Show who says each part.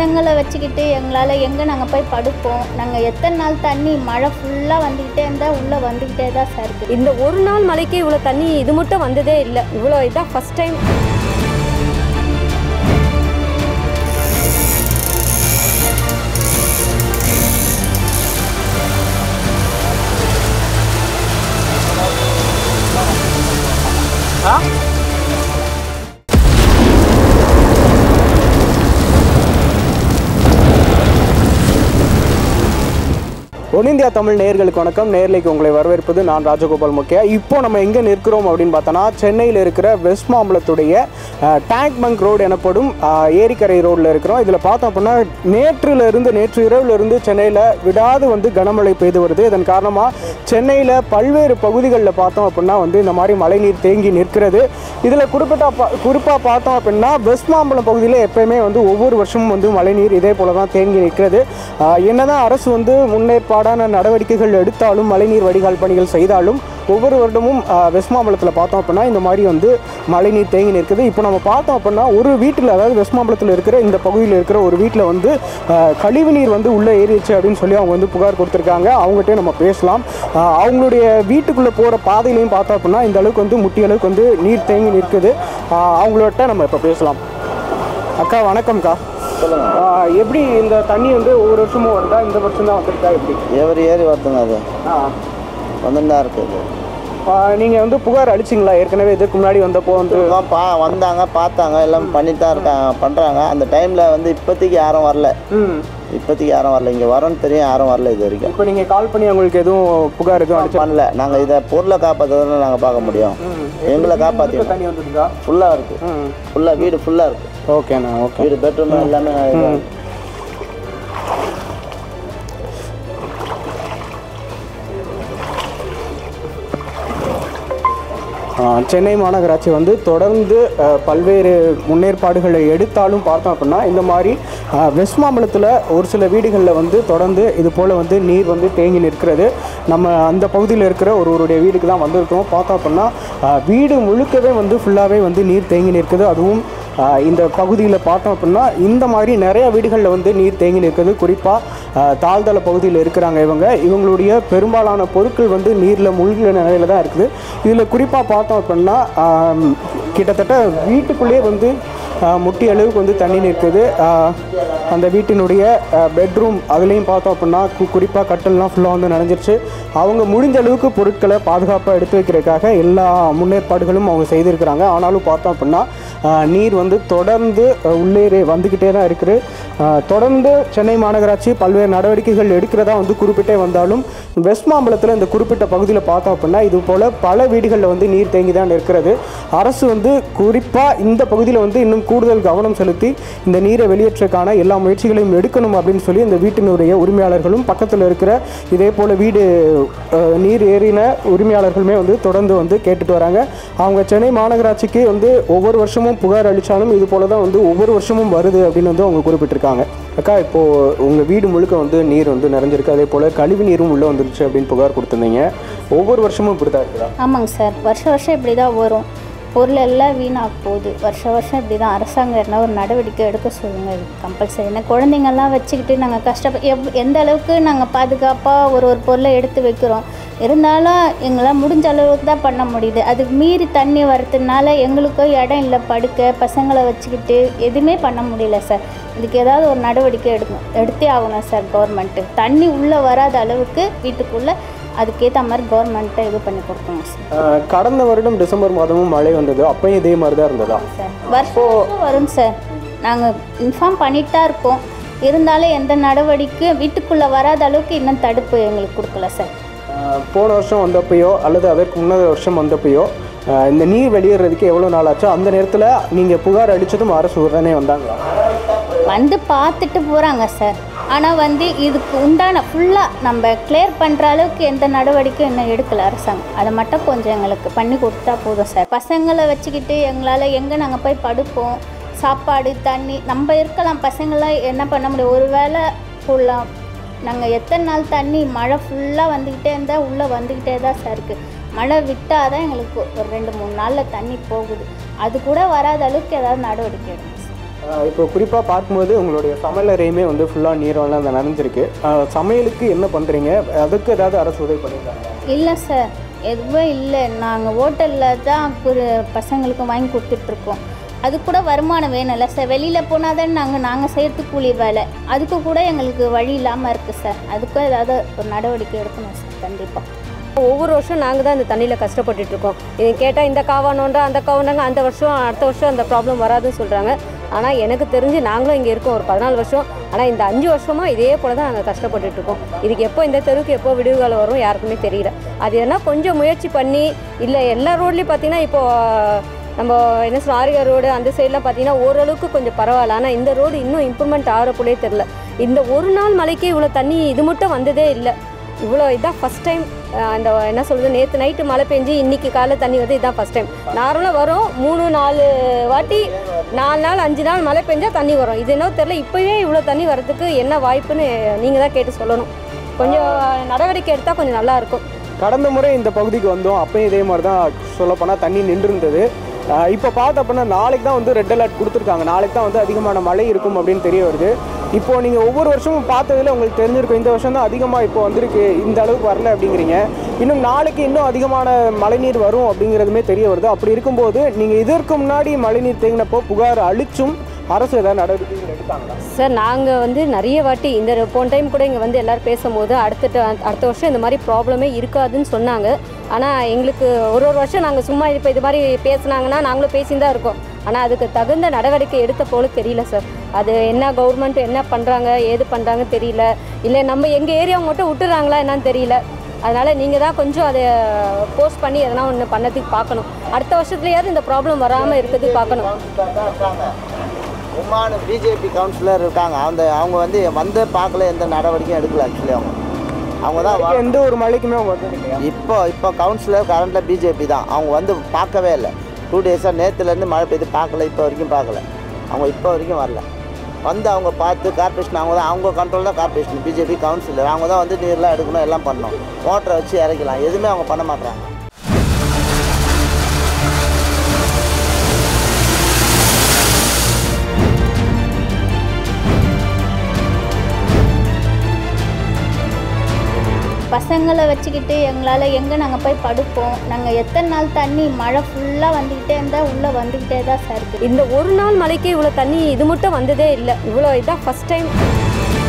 Speaker 1: பசங்களை வச்சுக்கிட்டு எங்களால் எங்கே நாங்கள் போய் படுப்போம் நாங்கள் எத்தனை நாள் தண்ணி மழை ஃபுல்லாக வந்துக்கிட்டே இருந்தால் உள்ளே வந்துக்கிட்டே தான் சார் இருக்குது
Speaker 2: இந்த ஒரு நாள் மழைக்கு இவ்வளோ தண்ணி இது மட்டும் வந்ததே இல்லை இவ்வளோ இதான் first time
Speaker 3: one India Tamil நேயர்களுக்கு வணக்கம் நேர்லைக்கு உங்களை வரவேற்பது நான் ராஜகோபால் முக்கியா இப்போ நம்ம எங்கே நிற்கிறோம் அப்படின்னு பார்த்தோன்னா சென்னையில் இருக்கிற வெஸ்ட் மாம்பலத்துடைய அஹ், டேங்க் பங்க் ரோடு எனப்படும் அஹ், ஏரிக்கரை ரோட்டில் இருக்கிறோம் இதில் பார்த்தோம் அப்படின்னா நேற்றுல இருந்து நேற்று இரவுல இருந்து சென்னையில் விடாது வந்து கனமழை பெய்து வருது இதன் காரணமாக சென்னையில் பல்வேறு பகுதிகளில் பார்த்தோம் அப்படின்னா வந்து இந்த மாதிரி மழைநீர் தேங்கி நிற்கிறது இதில் குறிப்பிட்ட பா குறிப்பாக பார்த்தோம் அப்படின்னா வெஸ்ட் மாம்பலம் பகுதியில் எப்பயுமே வந்து ஒவ்வொரு வருஷமும் வந்து மழைநீர் இதே போல தான் தேங்கி நிற்கிறது ஆஹ் என்னதான் அரசு வந்து முன்னேற்பாடான நடவடிக்கைகள் எடுத்தாலும் மழைநீர் வடிகால் பணிகள் செய்தாலும் ஒவ்வொரு வருடமும் ஆஹ் வெஸ்ட் மாம்பலத்தில் பார்த்தோம் அப்படின்னா இந்த மாதிரி வந்து மழைநீர் தேங்கி நிற்குது இப்போ நம்ம பார்த்தோம் அப்படின்னா ஒரு வீட்டில் அதாவது வெஸ்ட் மாம்பலத்தில் இருக்கிற இந்த பகுதியில் இருக்கிற ஒரு வீட்டில் வந்து ஆஹ் கழிவுநீர் வந்து உள்ளே ஏறிடுச்சு அப்படின்னு சொல்லி அவங்க வந்து புகார் கொடுத்துருக்காங்க அவங்ககிட்ட நம்ம பேசலாம் ஆஹ் அவங்களுடைய வீட்டுக்குள்ளே போகிற பாதையிலையும் பார்த்தோம் அப்படின்னா இந்த அளவுக்கு வந்து முட்டிய அளவுக்கு வந்து நீர் தேங்கி நிற்குது ஆஹ் அவங்களோட்ட நம்ம இப்போ பேசலாம் அக்கா வணக்கம்க்கா ஆஹ் எப்படி இந்த தண்ணி வந்து ஒவ்வொரு வருஷமும் வருதா இந்த வருஷம் தான் வந்திருக்கா எப்படி
Speaker 4: எவரி ஏறி வருதுங்க அது
Speaker 3: ஆ
Speaker 4: வந்துன்னு தான் இருக்குது
Speaker 3: நீங்கள் வந்து புகார் அளிச்சிங்களா ஏற்கனவே இதுக்கு முன்னாடி வந்தப்போ வந்து
Speaker 4: சும்மா பா வந்தாங்க பார்த்தாங்க எல்லாம் பண்ணிட்டு தான் இருக்காங்க பண்ணுறாங்க அந்த டைமில் வந்து இப்போதைக்கு யாரும் வரல
Speaker 3: ம்
Speaker 4: இப்போதைக்கு யாரும் வரல இங்கே வரோன்னு தெரியும் யாரும் வரல இது வரைக்கும்
Speaker 3: இப்போ நீங்கள் கால் பண்ணி அவங்களுக்கு எதுவும் புகார் எதுவும் அடிச்சு
Speaker 4: பண்ணல நாங்கள் இதை பொருளை காப்பாற்றுறதுன்னு நாங்கள் பார்க்க முடியும் எங்களை காப்பாற்றி
Speaker 3: தண்ணி வந்துருக்கா
Speaker 4: ஃபுல்லாக இருக்குது
Speaker 3: ம்
Speaker 4: ஃபுல்லாக வீடு ஃபுல்லாக இருக்குது
Speaker 3: ஓகேண்ணா ஓகே
Speaker 4: வீடு பெட்ரூம் எல்லாமே இதா இருக்கு.
Speaker 3: ஆ, சென்னை மாநகராட்சி வந்து தொடர்ந்து அ, பல்வேறு முன்னேற்பாடுகளை எடுத்தாலும் பார்த்தோம் அப்படின்னா இந்த மாதிரி அ, வெஸ்ட் மாம்பலத்தில் ஒரு சில வீடுகளில் வந்து தொடர்ந்து இது போல் வந்து நீர் வந்து தேங்கி நிற்கிறது நம்ம அந்த பகுதியில் இருக்கிற ஒருவருடைய வீட்டுக்கு தான் வந்திருக்கோம் பார்த்தோம் அப்படின்னா அ, வீடு முழுக்கவே வந்து ஃபுல்லாகவே வந்து நீர் தேங்கி நிற்குது அதுவும் அ, இந்த பகுதியில் பார்த்தோம் அப்படின்னா இந்த மாதிரி நிறைய வீடுகளில் வந்து நீர் தேங்கி நிற்குது குறிப்பாக தாழ்தள பகுதியில் இருக்கிறாங்க இவங்க இவங்களுடைய பெரும்பாலான பொருட்கள் வந்து நீரில் மூழ்கிய நிலையில தான் இருக்குது இதில் குறிப்பாக பார்த்தோம் அப்படின்னா ஆம், கிட்டத்தட்ட வீட்டுக்குள்ளேயே வந்து ஆ, முட்டி அளவுக்கு வந்து தண்ணி நிற்குது ஆ, அந்த வீட்டினுடைய பெட்ரூம் அதுலேயும் பார்த்தோம் அப்படின்னா கு குறிப்பாக கட்டல்லாம் ஃபுல்லாக வந்து நனைஞ்சிருச்சு அவங்க முடிஞ்ச அளவுக்கு பொருட்களை பாதுகாப்பாக எடுத்து வைக்கிறதுக்காக எல்லா முன்னேற்பாடுகளும் அவங்க செய்திருக்கிறாங்க ஆனாலும் பார்த்தோம் அப்படின்னா ஆ, நீர் வந்து தொடர்ந்து அ, உள்ளேறி வந்துக்கிட்டே தான் இருக்குது ஆ, தொடர்ந்து சென்னை மாநகராட்சி பல்வேறு நடவடிக்கைகள் எடுக்கிறதா வந்து குறிப்பிட்டே வந்தாலும் வெஸ்ட் மாம்பலத்தில் இந்த குறிப்பிட்ட பகுதியில் பார்த்தோம் அப்படின்னா இது போல் பல வீடுகளில் வந்து நீர் தேங்கி தான் இருக்கிறது அரசு வந்து குறிப்பாக இந்த பகுதியில் வந்து இன்னும் கூடுதல் கவனம் செலுத்தி இந்த நீரை வெளியேற்றக்கான எல்லா முயற்சிகளையும் எடுக்கணும் அப்படின்னு சொல்லி இந்த வீட்டினுடைய உரிமையாளர்களும் பக்கத்தில் இருக்கிற இதே போல் வீடு அஹ், நீர் ஏறின உரிமையாளர்களுமே வந்து தொடர்ந்து வந்து கேட்டுட்டு வராங்க அவங்க சென்னை மாநகராட்சிக்கு வந்து ஒவ்வொரு வருஷமும் புகார் அளித்தாலும் இது போல தான் வந்து ஒவ்வொரு வருஷமும் வருது அப்படின்னு வந்து அவங்க குறிப்பிட்டிருக்காங்க அக்கா இப்போது உங்கள் வீடு முழுக்க வந்து நீர் வந்து நிறைஞ்சிருக்கு அதே போல் கழிவு நீரும் உள்ளே வந்துருச்சு அப்படின்னு புகார் கொடுத்துருந்தீங்க ஒவ்வொரு வருஷமும் இப்படி தான் இருக்குதா
Speaker 1: ஆமாங்க சார் வருஷம் வருஷம் இப்படி தான் வரும் பொருள் எல்லாம் வீணாக போகுது வருஷம் வருஷம் இப்படி தான் அரசாங்கம் என்ன ஒரு நடவடிக்கை எடுக்க சொல்லுங்கள் இது கம்பல்சரி ஏன்னா குழந்தைங்கள்லாம் வச்சுக்கிட்டு நாங்கள் கஷ்டப்ப எவ் எந்த அளவுக்கு நாங்கள் பாதுகாப்பாக ஒரு ஒரு பொருளை எடுத்து வைக்கிறோம் இருந்தாலும் எங்களால் முடிஞ்ச அளவுக்கு தான் பண்ண முடியுது அதுக்கு மீறி தண்ணி வரதுனால எங்களுக்கும் இடம் இல்லை படுக்க பசங்களை வச்சுக்கிட்டு எதுவுமே பண்ண முடியல சார் இதுக்கு ஏதாவது ஒரு நடவடிக்கை எடுக்கணும் எடுத்தே ஆகணும் சார் கவர்மெண்ட்டு தண்ணி உள்ளே வராத அளவுக்கு வீட்டுக்குள்ளே அதுக்கேற்ற மாதிரி கவர்மெண்ட்டை இது பண்ணி கொடுக்கணும் சார்
Speaker 3: அஹ், கடந்த வருடம் டிசம்பர் மாதமும் மழை வந்தது அப்பயும் இதே மாதிரி தான் இருந்ததா
Speaker 1: சார் வருஷம் வருஷம் வரும் சார் நாங்கள் இன்ஃபார்ம் பண்ணிட்டு தான் இருக்கோம் இருந்தாலும் எந்த நடவடிக்கையும் வீட்டுக்குள்ளே வராத அளவுக்கு இன்னும் தடுப்பு எங்களுக்கு கொடுக்கல சார்
Speaker 3: அஹ், போன வருஷம் வந்தப்பையோ அல்லது அதற்கு முன்னது வருஷம் வந்தப்பையோ அஹ், இந்த நீர் வெளியேறதுக்கு எவ்வளோ நாள் ஆச்சோ அந்த நேரத்தில் நீங்கள் புகார் அளித்ததும் அரசு உடனே வந்தாங்களா
Speaker 1: வந்து பார்த்துட்டு போகிறாங்க சார் ஆனால் வந்து இதுக்கு உண்டான ஃபுல்லாக நம்ம கிளியர் பண்ணுற அளவுக்கு எந்த நடவடிக்கையும் இன்னும் எடுக்கல அரசாங்கம் அதை மட்டும் கொஞ்சம் எங்களுக்கு பண்ணி கொடுத்தா போதும் சார் பசங்களை வச்சுக்கிட்டு எங்களால் எங்கே நாங்கள் போய் படுப்போம் சாப்பாடு தண்ணி நம்ம இருக்கலாம் பசங்களாம் என்ன பண்ண முடியும் ஒரு வேளை ஃபுல்லாக நாங்கள் எத்தனை நாள் தண்ணி மழை ஃபுல்லாக வந்துக்கிட்டே இருந்தால் உள்ளே வந்துக்கிட்டே தான் சார் இருக்குது மழை விட்டால் தான் எங்களுக்கு ஒரு ரெண்டு மூணு நாளில் தண்ணி போகுது அது கூட வராத அளவுக்கு ஏதாவது நடவடிக்கை எடுங்க சார்
Speaker 3: அஹ் இப்போ குறிப்பாக பார்க்கும்போது உங்களுடைய சமையலறையுமே வந்து ஃபுல்லாக நீரெல்லாம் அந்த நனைஞ்சிருக்கு அஹ் சமையலுக்கு என்ன பண்ணுறீங்க அதுக்கு ஏதாவது அரசு உதவி பண்ணியிருக்காங்க
Speaker 1: இல்லை சார் எதுவும் இல்லை நாங்கள் ஹோட்டலில் தான் ஒரு பசங்களுக்கு வாங்கி கொடுத்துட்ருக்கோம் அது கூட வருமானம் வேணும்ல சார் வெளியில் போனால் தான் நாங்கள் நாங்கள் செய்கிறதுக்கு கூலி வேலை அதுக்கு கூட எங்களுக்கு வழி இல்லாமல் இருக்குது சார் அதுக்கும் ஏதாவது ஒரு நடவடிக்கை எடுக்கணும் சார் கண்டிப்பாக
Speaker 2: ஒவ்வொரு வருஷம் நாங்கள் தான் இந்த தண்ணியில் கஷ்டப்பட்டுட்டு இருக்கோம் இது கேட்டால் இந்த காவானோண்டா அந்த காவானாங்க அந்த வருஷம் அடுத்த வருஷம் அந்த ப்ராப்ளம் வராதுன்னு சொல்கிறாங்க ஆனால் எனக்கு தெரிஞ்சு நாங்களும் இங்கே இருக்கோம் ஒரு பதினாலு வருஷம் ஆனால் இந்த அஞ்சு வருஷமாக இதே போல் தான் நாங்கள் கஷ்டப்பட்டுட்டு இருக்கோம் இதுக்கு எப்போ இந்த தெருவுக்கு எப்போ விடுகாலம் வரும் யாருக்குமே தெரியல அது என்ன கொஞ்சம் முயற்சி பண்ணி இல்லை எல்லா ரோட்லேயும் பார்த்தீங்கன்னா இப்போது நம்ம என்ன சொல்ல ஆரியா ரோடு அந்த சைட்லாம் பார்த்தீங்கன்னா ஓரளவுக்கு கொஞ்சம் பரவாயில்ல ஆனால் இந்த ரோடு இன்னும் இம்ப்ரூவ்மெண்ட் ஆகிறப்போலே தெரில இந்த ஒரு நாள் மழைக்கே இவ்வளோ தண்ணி இது மட்டும் வந்ததே இல்லை இவ்வளோ இதான் ஃபஸ்ட் டைம் அந்த என்ன சொல்கிறது நேற்று நைட்டு மழை பெஞ்சு இன்னைக்கு காலைல தண்ணி வந்து இதான் ஃபஸ்ட் டைம் நார்மலாக வரும் மூணு நாலு வாட்டி நாலு நாள் அஞ்சு நாள் மழை பெஞ்சால் தண்ணி வரும் இது என்ன தெரில இப்போவே இவ்வளோ தண்ணி வரதுக்கு என்ன வாய்ப்புன்னு நீங்கள் தான் கேட்டு சொல்லணும் கொஞ்சம் நடவடிக்கை எடுத்தால் கொஞ்சம் நல்லா இருக்கும்
Speaker 3: கடந்த முறை இந்த பகுதிக்கு வந்தோம் அப்பயும் இதே மாதிரி தான் சொல்லப்போனால் தண்ணி நின்றுருந்தது அஹ் இப்போ பார்த்த அப்படின்னா நாளைக்கு தான் வந்து ரெட் அலர்ட் கொடுத்துருக்காங்க நாளைக்கு தான் வந்து அதிகமான மழை இருக்கும் அப்படின்னு தெரிய வருது இப்போ நீங்கள் ஒவ்வொரு வருஷமும் பார்த்ததுல உங்களுக்கு தெரிஞ்சிருக்கும் இந்த வருஷம் தான் அதிகமாக இப்போ வந்திருக்கு இந்த அளவுக்கு வரல அப்படிங்கிறீங்க இன்னும் நாளைக்கு இன்னும் அதிகமான மழைநீர் வரும் அப்படிங்கிறதுமே தெரிய வருது அப்படி இருக்கும்போது நீங்கள் இதற்கு முன்னாடி மழைநீர் தேங்கினப்போ புகார் அளிச்சும் அரசு ஏதாவது நடவடிக்கைகள் எடுத்தாங்களா
Speaker 2: சார் நாங்கள் வந்து நிறைய வாட்டி இந்த போன டைம் கூட இங்கே வந்து எல்லோரும் பேசும்போது அடுத்த ட- அடுத்த வருஷம் இந்த மாதிரி ப்ராப்ளமே இருக்காதுன்னு சொன்னாங்க ஆனால் எங்களுக்கு ஒரு ஒரு வருஷம் நாங்கள் சும்மா இப்போ இது மாதிரி பேசுனாங்கன்னா நாங்களும் பேசின்னு தான் இருக்கோம் ஆனால் அதுக்கு தகுந்த நடவடிக்கை எடுத்த போல தெரியல சார் அது என்ன கவர்மெண்ட் என்ன பண்ணுறாங்க ஏது பண்ணுறாங்க தெரியல இல்லை நம்ம எங்கள் ஏரியாவை மட்டும் விட்டுறாங்களா என்னன்னு தெரியல அதனால் நீங்கள் தான் கொஞ்சம் அதை போஸ்ட் பண்ணி எதனா ஒன்று பண்ணதுக்கு பார்க்கணும் அடுத்த வருஷத்துலையாவது இந்த ப்ராப்ளம் வராமல் இருக்கிறதுக்கு பார்க்கணும்
Speaker 4: கவுன்சிலர் தான் இருக்காங்க உமானு பிஜேபி கவுன்சிலர் இருக்காங்க அந்த அவங்க வந்து வந்து பார்க்கல எந்த நடவடிக்கையும் எடுக்கல ஆக்சுவலி அவங்க அவங்க தான் வா-
Speaker 3: எந்த ஒரு மழைக்குமே அவங்க வந்தது இல்லையா
Speaker 4: இப்போ இப்போ கவுன்சிலர் கரண்டில் பிஜேபி தான் அவங்க வந்து பார்க்கவே இல்லை டூ டேஸாக நேற்றுலேருந்து மழை பெய்து பார்க்கல இப்போ வரைக்கும் பார்க்கல அவங்க இப்போ வரைக்கும் வரல வந்து அவங்க பார்த்து கார்பரேஷன் அவங்க தான் அவங்க கண்ட்ரோல் தான் கார்பரேஷன் பிஜேபி கவுன்சிலர் அவங்க தான் வந்து நீர்லாம் எடுக்கணும் எல்லாம் பண்ணணும் மோட்டரை வச்சு இறக்கலாம் எதுவுமே அவங்க பண்ண மாட்டாங்க
Speaker 1: பசங்களை வச்சுக்கிட்டு எங்களால் எங்கே நாங்கள் போய் படுப்போம் நாங்கள் எத்தனை நாள் தண்ணி மழை ஃபுல்லாக வந்துக்கிட்டே இருந்தால் உள்ளே வந்துக்கிட்டே தான் சார் இருக்குது
Speaker 2: இந்த ஒரு நாள் மழைக்கே இவ்வளோ தண்ணி இது மட்டும் வந்ததே இல்லை இவ்வளோ இதான் ஃபஸ்ட் டைம்